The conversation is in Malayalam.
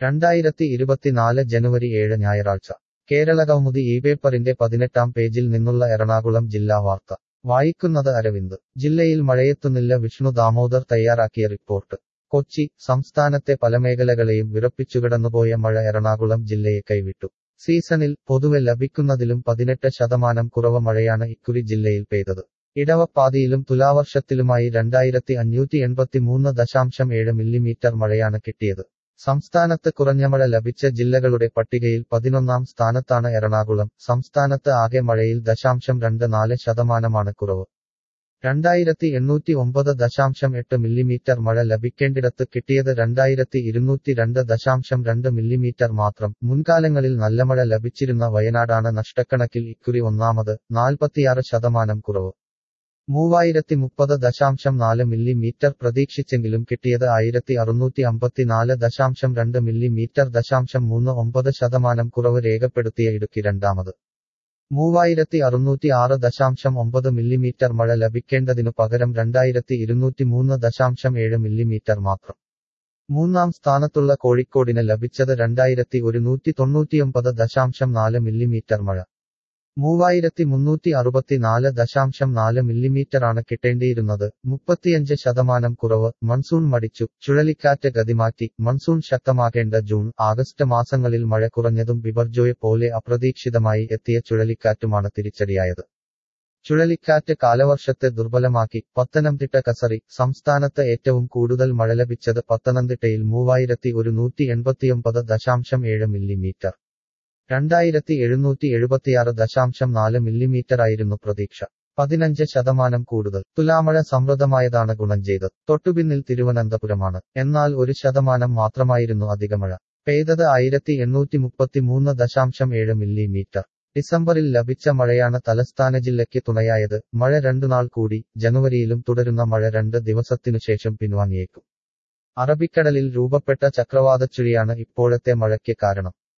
രണ്ടായിരത്തി ഇരുപത്തിനാല് ജനുവരി ഏഴ് ഞായറാഴ്ച കേരളകൗമുദി ഈ പേപ്പറിന്റെ പതിനെട്ടാം പേജിൽ നിന്നുള്ള എറണാകുളം ജില്ലാ വാർത്ത വായിക്കുന്നത് അരവിന്ദ് ജില്ലയിൽ മഴയെത്തുന്നില്ല വിഷ്ണു ദാമോദർ തയ്യാറാക്കിയ റിപ്പോർട്ട് കൊച്ചി സംസ്ഥാനത്തെ പല മേഖലകളെയും വിറപ്പിച്ചുകിടന്നുപോയ മഴ എറണാകുളം ജില്ലയെ കൈവിട്ടു സീസണിൽ പൊതുവെ ലഭിക്കുന്നതിലും പതിനെട്ട് ശതമാനം കുറവ് മഴയാണ് ഇക്കുറി ജില്ലയിൽ പെയ്തത് ഇടവപ്പാതിയിലും തുലാവർഷത്തിലുമായി രണ്ടായിരത്തി അഞ്ഞൂറ്റി എൺപത്തിമൂന്ന് ദശാംശം ഏഴ് മില്ലിമീറ്റർ മഴയാണ് കിട്ടിയത് സംസ്ഥാനത്ത് കുറഞ്ഞ മഴ ലഭിച്ച ജില്ലകളുടെ പട്ടികയിൽ പതിനൊന്നാം സ്ഥാനത്താണ് എറണാകുളം സംസ്ഥാനത്ത് ആകെ മഴയിൽ ദശാംശം രണ്ട് നാല് ശതമാനമാണ് കുറവ് രണ്ടായിരത്തി എണ്ണൂറ്റി ഒമ്പത് ദശാംശം എട്ട് മില്ലിമീറ്റർ മഴ ലഭിക്കേണ്ടിടത്ത് കിട്ടിയത് രണ്ടായിരത്തി ഇരുന്നൂറ്റി രണ്ട് ദശാംശം രണ്ട് മില്ലിമീറ്റർ മാത്രം മുൻകാലങ്ങളിൽ നല്ല മഴ ലഭിച്ചിരുന്ന വയനാടാണ് നഷ്ടക്കണക്കിൽ ഇക്കുറി ഒന്നാമത് നാൽപ്പത്തിയാറ് ശതമാനം കുറവ് മൂവായിരത്തി മുപ്പത് ദശാംശം നാല് മില്ലിമീറ്റർ പ്രതീക്ഷിച്ചെങ്കിലും കിട്ടിയത് ആയിരത്തി അറുന്നൂറ്റി അമ്പത്തിനാല് ദശാംശം രണ്ട് മില്ലിമീറ്റർ ദശാംശം മൂന്ന് ഒമ്പത് ശതമാനം കുറവ് രേഖപ്പെടുത്തിയ ഇടുക്കി രണ്ടാമത് മൂവായിരത്തി അറുന്നൂറ്റി ആറ് ദശാംശം ഒമ്പത് മില്ലിമീറ്റർ മഴ ലഭിക്കേണ്ടതിനു പകരം രണ്ടായിരത്തി ഇരുന്നൂറ്റി മൂന്ന് ദശാംശം ഏഴ് മില്ലിമീറ്റർ മാത്രം മൂന്നാം സ്ഥാനത്തുള്ള കോഴിക്കോടിന് ലഭിച്ചത് രണ്ടായിരത്തി ഒരുന്നൂറ്റി തൊണ്ണൂറ്റിയൊമ്പത് ദശാംശം നാല് മില്ലിമീറ്റർ മഴ മൂവായിരത്തി മുന്നൂറ്റി അറുപത്തിനാല് ദശാംശം നാല് മില്ലിമീറ്ററാണ് കിട്ടേണ്ടിയിരുന്നത് മുപ്പത്തിയഞ്ച് ശതമാനം കുറവ് മൺസൂൺ മടിച്ചു ചുഴലിക്കാറ്റ് ഗതിമാറ്റി മൺസൂൺ ശക്തമാകേണ്ട ജൂൺ ആഗസ്റ്റ് മാസങ്ങളിൽ മഴ കുറഞ്ഞതും ബിബർജോയെ പോലെ അപ്രതീക്ഷിതമായി എത്തിയ ചുഴലിക്കാറ്റുമാണ് തിരിച്ചടിയായത് ചുഴലിക്കാറ്റ് കാലവർഷത്തെ ദുർബലമാക്കി പത്തനംതിട്ട കസറി സംസ്ഥാനത്ത് ഏറ്റവും കൂടുതൽ മഴ ലഭിച്ചത് പത്തനംതിട്ടയിൽ മൂവായിരത്തി ഒരുന്നൂറ്റി എൺപത്തിയൊമ്പത് ദശാംശം ഏഴ് മില്ലിമീറ്റർ രണ്ടായിരത്തി എഴുന്നൂറ്റി എഴുപത്തിയാറ് ദശാംശം നാല് മില്ലിമീറ്ററായിരുന്നു പ്രതീക്ഷ പതിനഞ്ച് ശതമാനം കൂടുതൽ തുലാമഴ സമൃദ്ധമായതാണ് ഗുണം ചെയ്തത് തൊട്ടുപിന്നിൽ തിരുവനന്തപുരമാണ് എന്നാൽ ഒരു ശതമാനം മാത്രമായിരുന്നു അധികമഴ പെയ്തത് ആയിരത്തി എണ്ണൂറ്റി മുപ്പത്തിമൂന്ന് ദശാംശം ഏഴ് മില്ലിമീറ്റർ ഡിസംബറിൽ ലഭിച്ച മഴയാണ് തലസ്ഥാന ജില്ലയ്ക്ക് തുണയായത് മഴ രണ്ടുനാൾ കൂടി ജനുവരിയിലും തുടരുന്ന മഴ രണ്ട് ദിവസത്തിനുശേഷം പിൻവാങ്ങിയേക്കും അറബിക്കടലിൽ രൂപപ്പെട്ട ചക്രവാതച്ചുഴിയാണ് ഇപ്പോഴത്തെ മഴയ്ക്ക് കാരണം